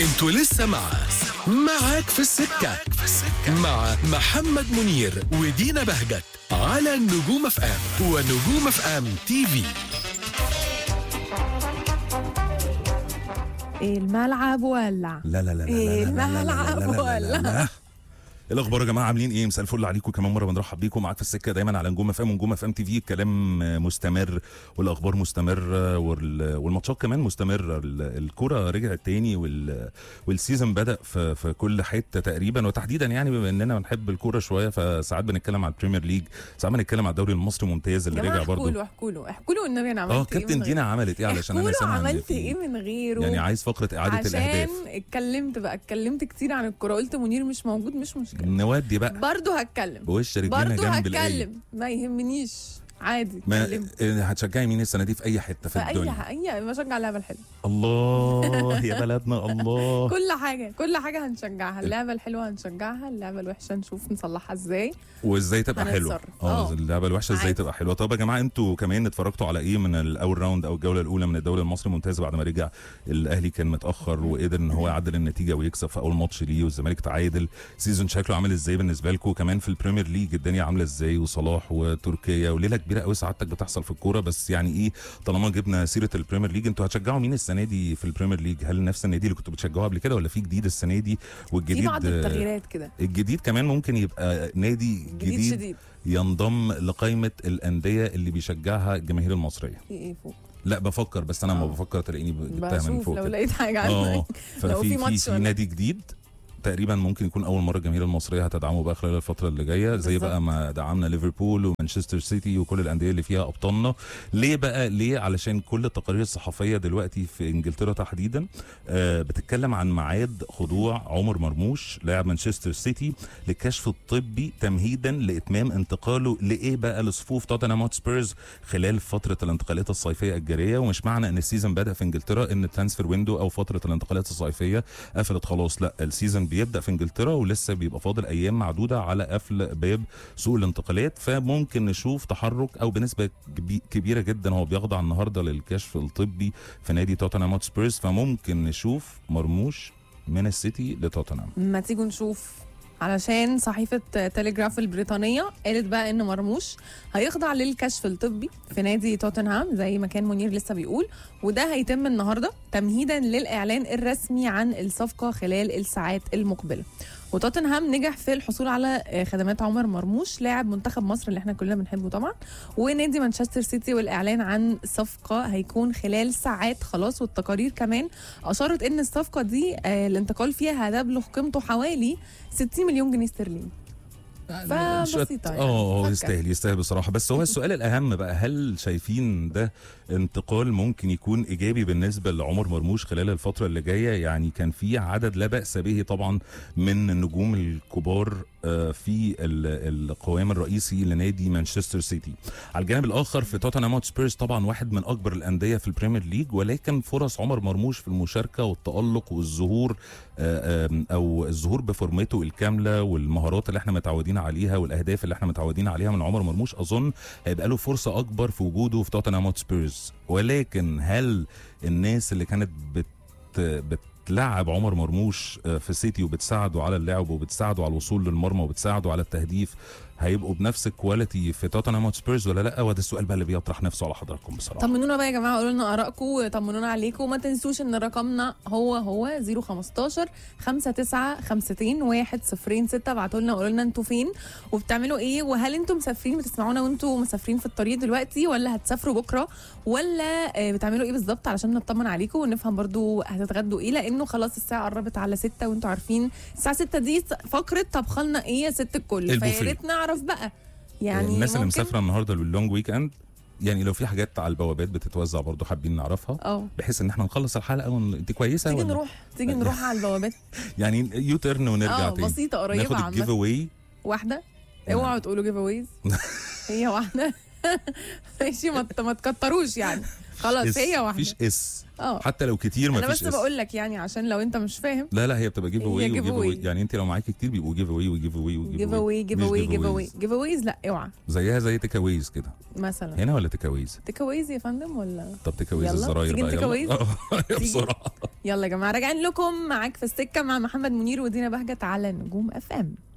انتوا لسه مع معاك في السكة مع محمد منير ودينا بهجت على النجوم اف ام ونجوم اف ام تي في الملعب ولع لا لا لا لا إيه لا لا لا لا لا الملعب لا لا لا ولا؟ لا لا. إيه الاخبار يا جماعه عاملين ايه مساء الفل عليكم كمان مره بنرحب بيكم معاك في السكه دايما على نجوم اف ام ونجوم اف ام تي في الكلام مستمر والاخبار مستمره وال- والماتشات كمان مستمره ال- الكره رجعت تاني وال- والسيزون بدا في, في كل حته تقريبا وتحديدا يعني بما اننا بنحب الكوره شويه فساعات بنتكلم على البريمير ليج ساعات بنتكلم على الدوري المصري ممتاز اللي جماعة رجع احكوا برضه له احكوا له احكوا له والنبي انا عملت اه ايه كابتن من دينا غيره. عملت ايه علشان احكوا انا له سامع إن عملت في- ايه من غيره يعني عايز فقره اعاده عشان الاهداف اتكلمت بقى اتكلمت كتير عن الكوره قلت منير مش موجود مش مشكله نودي بقى برضه هتكلم بوش رجلينا برضه جنب القايم هتكلم ما يهمنيش عادي ما اتكلم إيه، هتشجعي مين السنه دي في اي حته في في اي الدنيا اي بشجع اللعبه الحلوه الله يا بلدنا الله كل حاجه كل حاجه هنشجعها اللعبه الحلوه هنشجعها اللعبه الوحشه نشوف نصلحها ازاي وازاي تبقى حلوه هنتصرف. اه آه. اللعبه الوحشه ازاي عادي. تبقى حلوه طب يا جماعه انتوا كمان اتفرجتوا على ايه من الاول راوند او الجوله الاولى من الدوري المصري الممتاز بعد ما رجع الاهلي كان متاخر وقدر ان هو يعدل النتيجه ويكسب في اول ماتش ليه والزمالك تعادل سيزون شكله عامل ازاي بالنسبه لكم كمان في البريمير ليج الدنيا عامله ازاي وصلاح وتركيا وليله كبيره قوي سعادتك بتحصل في الكوره بس يعني ايه طالما جبنا سيره البريمير ليج انتوا هتشجعوا مين السنه دي في البريمير ليج هل نفس النادي اللي كنتوا بتشجعوه قبل كده ولا في جديد السنه دي في والجديد بعض التغييرات كده الجديد كمان ممكن يبقى نادي جديد جديد شديد ينضم لقائمه الانديه اللي بيشجعها الجماهير المصريه في ايه فوق لا بفكر بس انا ما آه. بفكر تلاقيني جبتها من بشوف فوق لو كده. لقيت حاجه اه عنك لو ففي في في ماتش في ولا- نادي جديد تقريبا ممكن يكون اول مره الجماهير المصريه هتدعمه بقى خلال الفتره اللي جايه زي بالظبط. بقى ما دعمنا ليفربول ومانشستر سيتي وكل الانديه اللي فيها ابطالنا ليه بقى ليه علشان كل التقارير الصحفيه دلوقتي في انجلترا تحديدا آه بتتكلم عن ميعاد خضوع عمر مرموش لاعب مانشستر سيتي للكشف الطبي تمهيدا لاتمام انتقاله لايه بقى لصفوف توتنهام هوتسبيرز خلال فتره الانتقالات الصيفيه الجاريه ومش معنى ان السيزون بدا في انجلترا ان الترانسفير ويندو او فتره الانتقالات الصيفيه قفلت خلاص لا السيزون بيبدا في انجلترا ولسه بيبقى فاضل ايام معدوده على قفل باب سوق الانتقالات فممكن نشوف تحرك او بنسبه كبي- كبيره جدا هو بيخضع النهارده للكشف الطبي في نادي توتنهام هوتسبيرز فممكن نشوف مرموش من السيتي لتوتنهام ما تيجوا نشوف علشان صحيفة تليجراف البريطانية قالت بقى إن مرموش هيخضع للكشف الطبي في نادي توتنهام زي ما كان منير لسه بيقول وده هيتم النهاردة تمهيدا للإعلان الرسمي عن الصفقة خلال الساعات المقبلة وتوتنهام نجح في الحصول على آه، خدمات عمر مرموش لاعب منتخب مصر اللي احنا كلنا بنحبه طبعا ونادي مانشستر سيتي والاعلان عن صفقه هيكون خلال ساعات خلاص والتقارير كمان اشارت ان الصفقه دي آه، الانتقال فيها هتبلغ قيمته حوالي 60 مليون جنيه استرليني فبسيطة يعني. اه هو فكر. يستاهل يستاهل بصراحه بس هو السؤال الاهم بقى هل شايفين ده انتقال ممكن يكون ايجابي بالنسبه لعمر مرموش خلال الفتره اللي جايه يعني كان في عدد لا باس به طبعا من النجوم الكبار آه، في ال- القوام الرئيسي لنادي مانشستر سيتي على الجانب الاخر في توتنهام هوتسبيرز طبعا واحد من اكبر الانديه في البريمير ليج ولكن فرص عمر مرموش في المشاركه والتالق والظهور آه، آم، او الظهور بفورمته الكامله والمهارات اللي احنا متعودين عليها والاهداف اللي احنا متعودين عليها من عمر مرموش اظن هيبقى له فرصه اكبر في وجوده في توتنهام هوتسبيرز ولكن هل الناس اللي كانت بت بتلعب عمر مرموش آه، في سيتي وبتساعده على اللعب وبتساعده على الوصول للمرمى وبتساعده على التهديف هيبقوا بنفس الكواليتي في توتنهام هوتسبيرز ولا لا وده السؤال بقى اللي بيطرح نفسه على حضراتكم بصراحه طمنونا بقى يا جماعه قولوا لنا ارائكم طمنونا عليكم وما تنسوش ان رقمنا هو هو 015 59 52 106 ابعتوا لنا قولوا لنا انتوا فين وبتعملوا ايه وهل انتم مسافرين بتسمعونا وانتوا مسافرين في الطريق دلوقتي ولا هتسافروا بكره ولا آه، بتعملوا ايه بالظبط علشان نطمن عليكم ونفهم برضو هتتغدوا ايه لانه خلاص الساعه قربت على 6 وانتوا عارفين الساعه 6 دي فقره طبخلنا ايه يا ست الكل البوفيه. فيا ريت نعرف بقى يعني الناس اللي ممكن- مسافره النهارده للونج ويك اند يعني لو في حاجات على البوابات بتتوزع برضو حابين نعرفها اه بحيث ان احنا نخلص الحلقه وانت كويسه تيجي ولا؟ نروح تيجي نروح على البوابات يعني يو ترن ونرجع اه تاني بسيطه قريبه ناخد الجيف عامه اواي واحده اوعوا تقولوا جيف اويز هي واحده ماشي ما ت- ما تكتروش يعني خلاص اس. هي واحده مفيش اس اه حتى لو كتير انا مفيش بس اس بقول لك يعني عشان لو انت مش فاهم لا لا هي بتبقى جيف هي اواي give وجيف away. اواي يعني انت لو معاكي كتير بيبقوا جيف اواي وجيف اواي وجيف جيف اواي جيف اواي جيف اواي جيف اواي لا اوعى زيها زي تيك اويز كده مثلا هنا ولا تيك اويز تيك اويز يا فندم ولا طب تيك اويز يلا، الزراير تيجي بقى take يلا aways؟ آه، تيجي؟ بسرعه يلا يا جماعه راجعين لكم معاك في السكه مع محمد منير ودينا بهجت على نجوم اف ام